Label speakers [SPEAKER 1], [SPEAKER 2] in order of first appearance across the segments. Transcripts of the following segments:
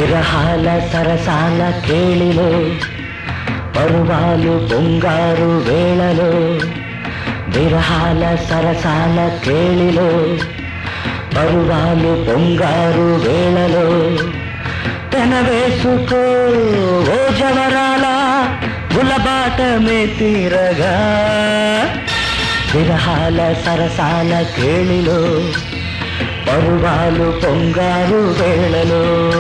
[SPEAKER 1] విరహాల సరసాల కేళిలో పరువాలు పొంగారు వేళలో విరహాల సరసాల కేళిలో పరువాలు పొంగారు వేళలో పెనవేసుకో ఓ జవరాల గులబాటమే తీరగా విరహాల సరసాల కేళిలో పరువాలు పొంగారు వేళలో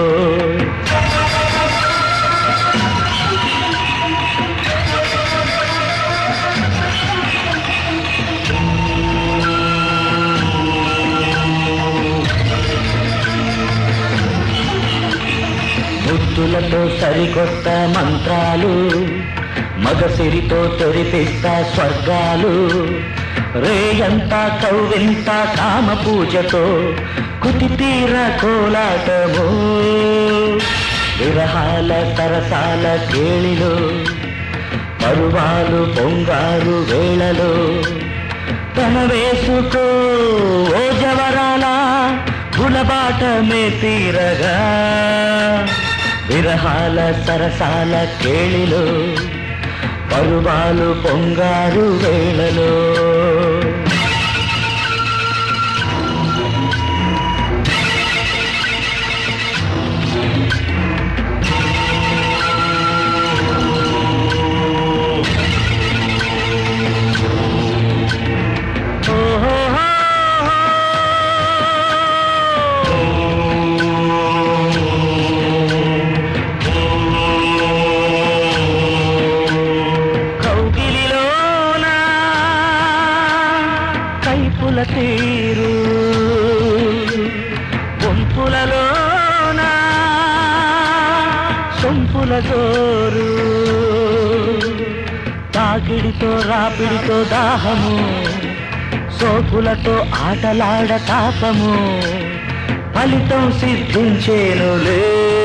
[SPEAKER 1] ముద్దులతో సరికొత్త మంత్రాలు మగసిరితో తెరిపిస్తా స్వర్గాలు రేయంతా కౌవింత కామ పూజతో కుతి తీర కోలాటము విరహాల సరసాల కేళిలో పరువాలు పొంగారు వేళలో తన వేసుకో ఓ జవరాల గులబాటమే తీరగా విరహాల సరసాల కేళిలో పరువాలు పొంగారు వేళలో కౌగిలిలోన కైపుల తీరు గుంపులలోన సొంపుల జోరు తాకిడితో రాపిడితో దాహము సోకులతో ఆటలాడ తాపము ఫలితం సిద్ధించేనులే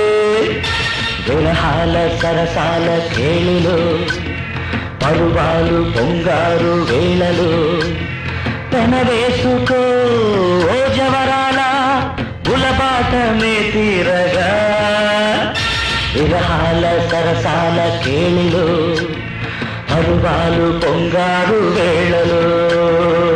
[SPEAKER 1] విరహాల సరసాల కేళిలో పరువాలు పొంగారు వేళలు పెనవేసుకో ఓ జవరాల గులబాటమే తీరగా విరహాల సరసాల కేళిలో పరువాలు పొంగారు వేళలో